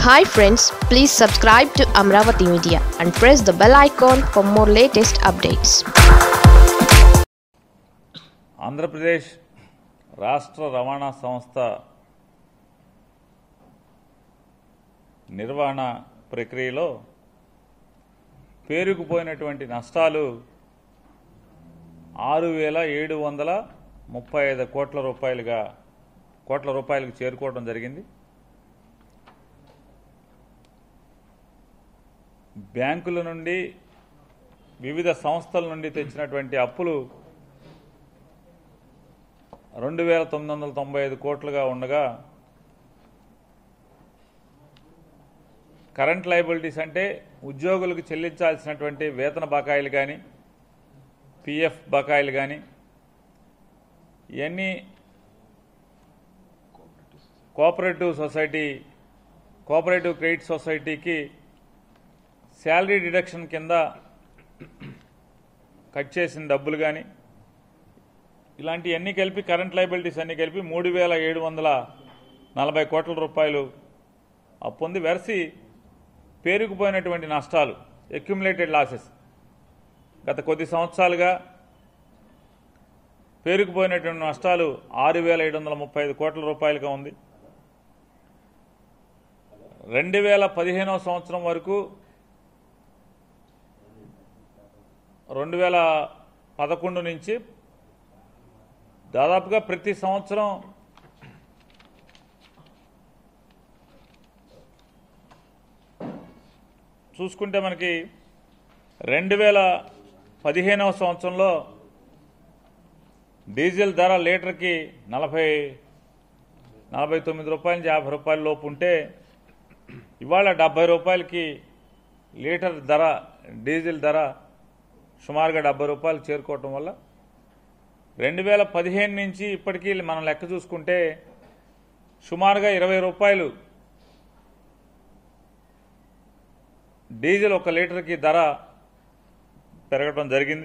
hi friends please subscribe to Amaravati media and press the bell icon for more latest updates Andhra Pradesh రాష్ట్ర రవాణా సంస్థ నిర్వహణ ప్రక్రియలో పేరుకుపోయినటువంటి నష్టాలు ఆరు వేల ఏడు వందల ముప్పై ఐదు కోట్ల రూపాయలుగా కోట్ల రూపాయలకు చేరుకోవడం జరిగింది బ్యాంకుల నుండి వివిధ సంస్థల నుండి తెచ్చినటువంటి అప్పులు రెండు వేల తొమ్మిది వందల తొంభై ఐదు కోట్లుగా ఉండగా కరెంట్ లైబిలిటీస్ అంటే ఉద్యోగులకు చెల్లించాల్సినటువంటి వేతన బకాయిలు కానీ పిఎఫ్ బకాయిలు కానీ ఇవన్నీ కోఆపరేటివ్ సొసైటీ కోఆపరేటివ్ క్రెడిట్ సొసైటీకి శాలరీ డిడక్షన్ కింద కట్ చేసిన డబ్బులు కానీ ఇలాంటివన్నీ కలిపి కరెంట్ లైబిలిటీస్ అన్ని కలిపి మూడు వేల ఏడు వందల నలభై కోట్ల రూపాయలు అప్పొంది వెరసి పేరుకుపోయినటువంటి నష్టాలు అక్యుములేటెడ్ లాసెస్ గత కొద్ది సంవత్సరాలుగా పేరుకుపోయినటువంటి నష్టాలు ఆరు వేల ఏడు వందల ముప్పై ఐదు కోట్ల రూపాయలుగా ఉంది రెండు వేల పదిహేనవ సంవత్సరం వరకు రెండు వేల పదకొండు నుంచి దాదాపుగా ప్రతి సంవత్సరం చూసుకుంటే మనకి రెండు వేల పదిహేనవ సంవత్సరంలో డీజిల్ ధర లీటర్కి నలభై నలభై తొమ్మిది రూపాయల నుంచి యాభై రూపాయల లోపు ఉంటే ఇవాళ డెబ్బై రూపాయలకి లీటర్ ధర డీజిల్ ధర సుమారుగా డెబ్బై రూపాయలు చేరుకోవటం వల్ల రెండు వేల పదిహేను నుంచి ఇప్పటికీ మనం లెక్క చూసుకుంటే సుమారుగా ఇరవై రూపాయలు డీజిల్ ఒక లీటర్కి ధర పెరగడం జరిగింది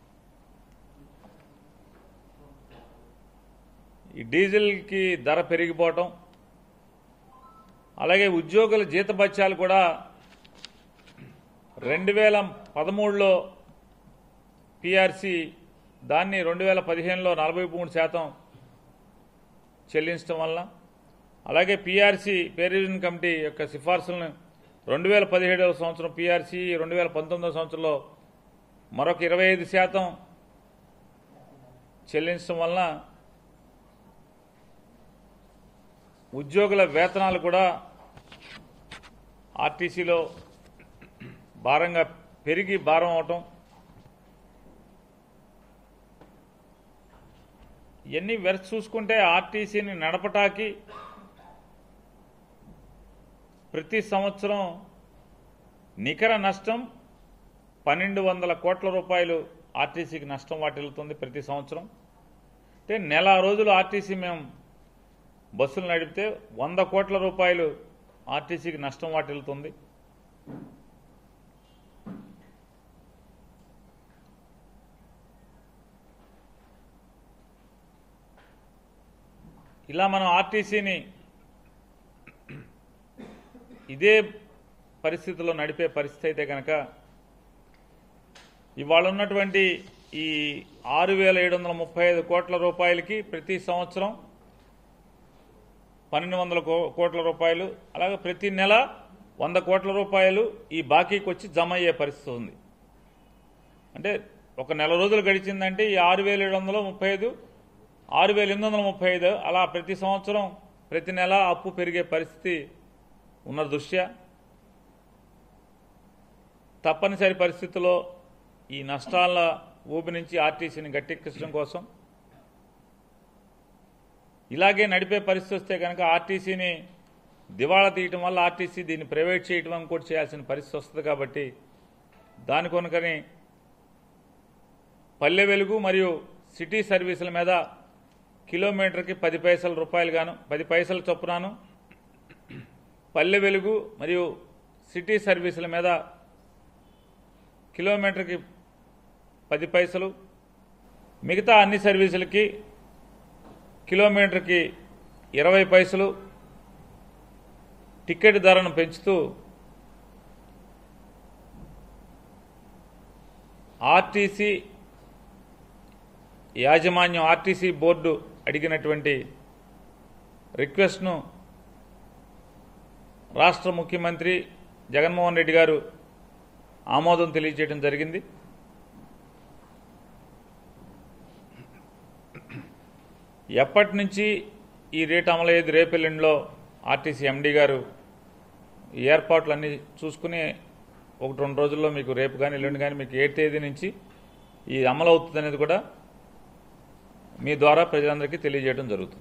ఈ డీజిల్కి ధర పెరిగిపోవటం అలాగే ఉద్యోగుల జీతభత్యాలు కూడా రెండు వేల పదమూడులో పిఆర్సి దాన్ని రెండు వేల పదిహేనులో నలభై మూడు శాతం చెల్లించడం వల్ల అలాగే పిఆర్సి పేరిజన్ కమిటీ యొక్క సిఫార్సులను రెండు వేల పదిహేడవ సంవత్సరం పిఆర్సి రెండు వేల పంతొమ్మిదవ సంవత్సరంలో మరొక ఇరవై ఐదు శాతం చెల్లించడం వలన ఉద్యోగుల వేతనాలు కూడా ఆర్టీసీలో భారంగా పెరిగి భారం అవటం ఇవన్నీ వెరసి చూసుకుంటే ఆర్టీసీని నడపటాకి ప్రతి సంవత్సరం నికర నష్టం పన్నెండు వందల కోట్ల రూపాయలు ఆర్టీసీకి నష్టం వాటిల్లుతుంది ప్రతి సంవత్సరం అంటే నెల రోజులు ఆర్టీసీ మేము బస్సులు నడిపితే వంద కోట్ల రూపాయలు ఆర్టీసీకి నష్టం వాటిల్లుతుంది ఇలా మనం ఆర్టీసీని ఇదే పరిస్థితిలో నడిపే పరిస్థితి అయితే కనుక ఇవాళ ఉన్నటువంటి ఈ ఆరు వేల ఏడు వందల ముప్పై ఐదు కోట్ల రూపాయలకి ప్రతి సంవత్సరం పన్నెండు వందల కో- కోట్ల రూపాయలు అలాగే ప్రతి నెల వంద కోట్ల రూపాయలు ఈ బాకీకి వచ్చి జమ అయ్యే పరిస్థితి ఉంది అంటే ఒక నెల రోజులు గడిచిందంటే ఈ ఆరు వేల ఏడు వందల ముప్పై ఐదు ఆరు వేల ఎనిమిది వందల ముప్పై ఐదు అలా ప్రతి సంవత్సరం ప్రతి నెల అప్పు పెరిగే పరిస్థితి ఉన్న దృష్ట్యా తప్పనిసరి పరిస్థితుల్లో ఈ నష్టాల ఊబి నుంచి ఆర్టీసీని గట్టెక్కించడం కోసం ఇలాగే నడిపే పరిస్థితి వస్తే కనుక ఆర్టీసీని దివాళా తీయటం వల్ల ఆర్టీసీ దీన్ని ప్రైవేట్ చేయటం ఇంకోటి చేయాల్సిన పరిస్థితి వస్తుంది కాబట్టి దాని కొనుకని పల్లె వెలుగు మరియు సిటీ సర్వీసుల మీద కిలోమీటర్కి పది పైసల రూపాయలు గాను పది పైసల చొప్పునాను పల్లె వెలుగు మరియు సిటీ సర్వీసుల మీద కిలోమీటర్కి పది పైసలు మిగతా అన్ని సర్వీసులకి కిలోమీటర్కి ఇరవై పైసలు టికెట్ ధరను పెంచుతూ ఆర్టీసీ యాజమాన్యం ఆర్టీసీ బోర్డు అడిగినటువంటి రిక్వెస్ట్ను రాష్ట్ర ముఖ్యమంత్రి జగన్మోహన్ రెడ్డి గారు ఆమోదం తెలియజేయడం జరిగింది ఎప్పటి నుంచి ఈ రేటు అమలయ్యేది రేపెల్లుండిలో ఆర్టీసీ ఎండీ గారు ఈ ఏర్పాట్లన్నీ చూసుకుని ఒకటి రెండు రోజుల్లో మీకు రేపు కానీ ఎల్లుండి కానీ మీకు ఏ తేదీ నుంచి ఈ అమలు అవుతుంది అనేది కూడా మీ ద్వారా ప్రజలందరికీ తెలియజేయడం జరుగుతుంది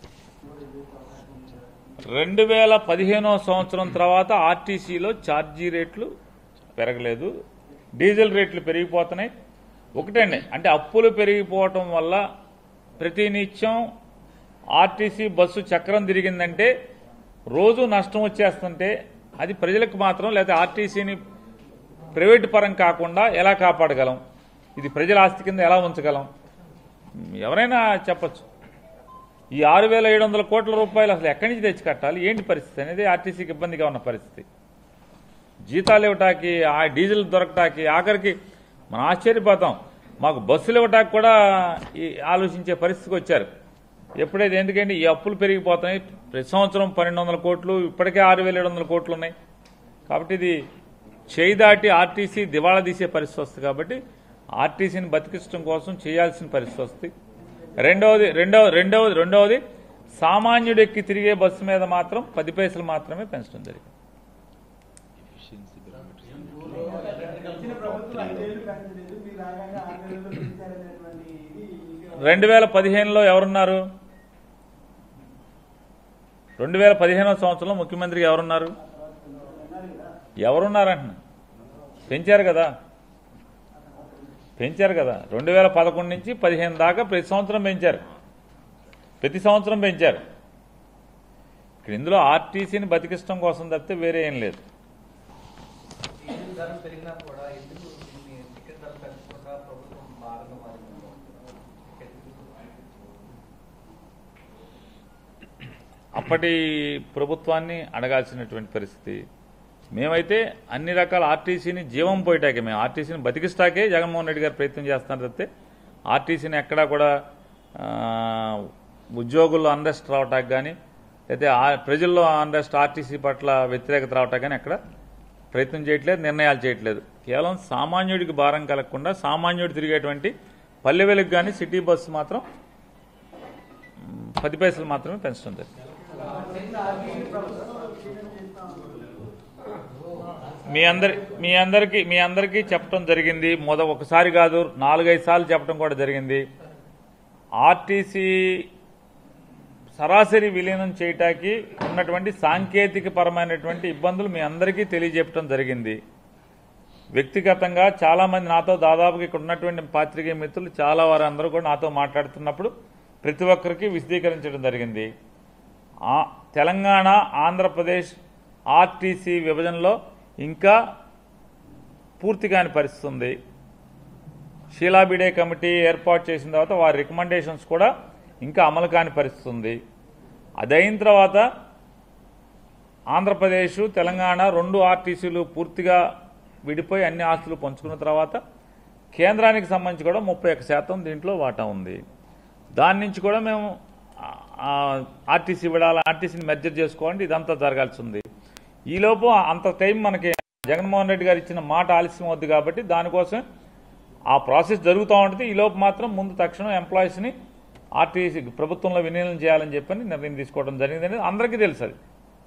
రెండు వేల పదిహేనో సంవత్సరం తర్వాత ఆర్టీసీలో ఛార్జీ రేట్లు పెరగలేదు డీజిల్ రేట్లు పెరిగిపోతున్నాయి ఒకటండి అంటే అప్పులు పెరిగిపోవటం వల్ల ప్రతినిత్యం ఆర్టీసీ బస్సు చక్రం తిరిగిందంటే రోజు నష్టం వచ్చేస్తుంటే అది ప్రజలకు మాత్రం లేదా ఆర్టీసీని ప్రైవేటు పరం కాకుండా ఎలా కాపాడగలం ఇది ప్రజల ఆస్తి కింద ఎలా ఉంచగలం ఎవరైనా చెప్పచ్చు ఈ ఆరు వేల ఏడు వందల కోట్ల రూపాయలు అసలు ఎక్కడి నుంచి తెచ్చి కట్టాలి ఏంటి పరిస్థితి అనేది ఆర్టీసీకి ఇబ్బందిగా ఉన్న పరిస్థితి జీతాలు ఇవ్వటానికి ఆ డీజిల్ దొరకటానికి ఆఖరికి మనం ఆశ్చర్యపోతాం మాకు బస్సులు ఇవ్వటానికి కూడా ఈ ఆలోచించే పరిస్థితికి వచ్చారు ఎప్పుడైతే ఎందుకంటే ఈ అప్పులు పెరిగిపోతున్నాయి ప్రతి సంవత్సరం పన్నెండు వందల కోట్లు ఇప్పటికే ఆరు వేల ఏడు వందల కోట్లు ఉన్నాయి కాబట్టి ఇది చేయి దాటి ఆర్టీసీ దివాళా తీసే పరిస్థితి వస్తుంది కాబట్టి ఆర్టీసీని బతికించడం కోసం చేయాల్సిన పరిస్థితి వస్తుంది రెండవది రెండవ రెండవది రెండవది సామాన్యుడు ఎక్కి తిరిగే బస్సు మీద మాత్రం పది పైసలు మాత్రమే పెంచడం జరిగింది గడిచిన ప్రభుత్వం ఐదేళ్లు పెంచలేదు మీరు రాగానే ఆరు నెలల్లో పెంచారనేటువంటి ఇది ఇది రెండు వేల పదిహేనులో ఎవరున్నారు రెండు వేల పదిహేనవ సంవత్సరంలో ముఖ్యమంత్రిగా ఎవరున్నారు ఎవరున్నారంటున్నా పెంచారు కదా పెంచారు కదా రెండు వేల పదకొండు నుంచి పదిహేను దాకా ప్రతి సంవత్సరం పెంచారు ప్రతి సంవత్సరం పెంచారు ఇక్కడ ఇందులో ఆర్టీసీని బతికించడం కోసం తప్పితే వేరే ఏం లేదు డీజిల్ ధర పెరిగినా కూడా ఎందుకు దీన్ని టికెట్ ధర పెంచకుండా ప్రభుత్వం మారడం మారింది అప్పటి ప్రభుత్వాన్ని అడగాల్సినటువంటి పరిస్థితి మేమైతే అన్ని రకాల ఆర్టీసీని జీవం పోయటాకే మేము ఆర్టీసీని బతికిస్తాకే జగన్మోహన్ రెడ్డి గారు ప్రయత్నం చేస్తున్నారు తప్పితే ఆర్టీసీని ఎక్కడా కూడా ఆ, ఉద్యోగుల్లో అండస్ట్ రావటానికి కానీ అయితే ఆ- ప్రజల్లో అండస్ట్ ఆర్టీసీ పట్ల వ్యతిరేకత రావటానికి కానీ ఎక్కడ ప్రయత్నం చేయట్లేదు నిర్ణయాలు చేయట్లేదు కేవలం సామాన్యుడికి భారం కలగకుండా సామాన్యుడు తిరిగేటువంటి పల్లె వెలుగు కానీ సిటీ బస్సు మాత్రం మ్, పది పైసలు మాత్రమే పెంచడం జరిగింది మీ అందరి మీ అందరికి మీ అందరికీ చెప్పడం జరిగింది మొద ఒకసారి కాదు నాలుగైదు సార్లు చెప్పడం కూడా జరిగింది ఆర్టీసీ సరాసరి విలీనం చేయటానికి ఉన్నటువంటి సాంకేతిక పరమైనటువంటి ఇబ్బందులు మీ అందరికీ తెలియజెప్పడం జరిగింది వ్యక్తిగతంగా చాలా మంది నాతో దాదాపుగా ఇక్కడ ఉన్నటువంటి పాత్రికేయ మిత్రులు చాలా వారు అందరూ కూడా నాతో మాట్లాడుతున్నప్పుడు ప్రతి ఒక్కరికి విశదీకరించడం జరిగింది ఆ తెలంగాణ ఆంధ్రప్రదేశ్ ఆర్టీసీ విభజనలో ఇంకా పూర్తి కాని పరిస్థితి ఉంది షీలాబిడే కమిటీ ఏర్పాటు చేసిన తర్వాత వారి రికమెండేషన్స్ కూడా ఇంకా అమలు కాని పరిస్థితి ఉంది అదైన తర్వాత ఆంధ్రప్రదేశ్ తెలంగాణ రెండు ఆర్టీసీలు పూర్తిగా విడిపోయి అన్ని ఆస్తులు పంచుకున్న తర్వాత కేంద్రానికి సంబంధించి కూడా ముప్పై ఒక్క శాతం దీంట్లో వాటా ఉంది దాని నుంచి కూడా మేము ఆ, ఆర్టీసీ విడాలి ఆర్టీసీని మెర్జర్ చేసుకోవాలంటే ఇదంతా జరగాల్సి ఉంది ఈలోపు అంత టైం మనకి జగన్మోహన్ రెడ్డి గారు ఇచ్చిన మాట ఆలస్యం అవుద్ది కాబట్టి దానికోసం ఆ ప్రాసెస్ జరుగుతూ ఉంటుంది ఈలోపు మాత్రం ముందు తక్షణం ఎంప్లాయీస్ని ఆర్టీసీ ప్రభుత్వంలో విలీనం చేయాలని చెప్పని నిర్ణయం తీసుకోవడం జరిగింది అనేది అందరికీ తెలుసు అది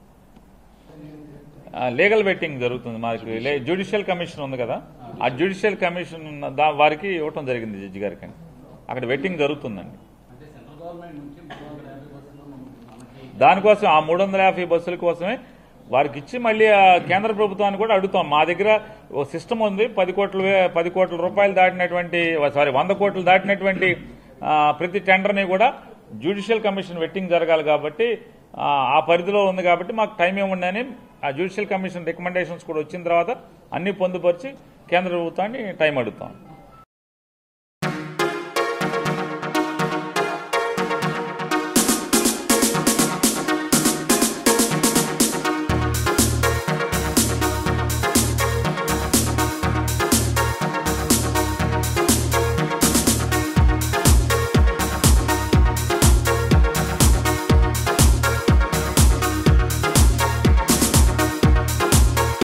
లీగల్ వెట్టింగ్ జరుగుతుంది మనకి జ్యుడిషియల్ కమిషన్ ఉంది కదా ఆ జ్యుడిషియల్ కమిషన్ ఉన్న దా- వారికి ఇవ్వటం జరిగింది జడ్జి గారికి అక్కడ వెట్టింగ్ జరుగుతుందండి అంటే సెంట్రల్ గవర్నమెంట్ నుంచి మూడు వందల యాభై బస్సులు మనకి దానికోసం ఆ మూడు వందల యాభై బస్సుల కోసమే వారికి ఇచ్చి మళ్ళీ ఆ కేంద్ర ప్రభుత్వాన్ని కూడా అడుగుతాం మా దగ్గర ఓ సిస్టమ్ ఉంది పది కోట్ల వే- పది కోట్ల రూపాయలు దాటినటువంటి సారీ వంద కోట్లు దాటినటువంటి ఆ, ప్రతి టెండర్ని కూడా జ్యుడిషియల్ కమిషన్ వెట్టింగ్ జరగాలి కాబట్టి ఆ, ఆ పరిధిలో ఉంది కాబట్టి మాకు టైం ఏముంది అని ఆ జ్యుడిషియల్ కమిషన్ రికమెండేషన్స్ కూడా వచ్చిన తర్వాత అన్ని పొందుపరిచి కేంద్ర ప్రభుత్వాన్ని టైం అడుగుతాం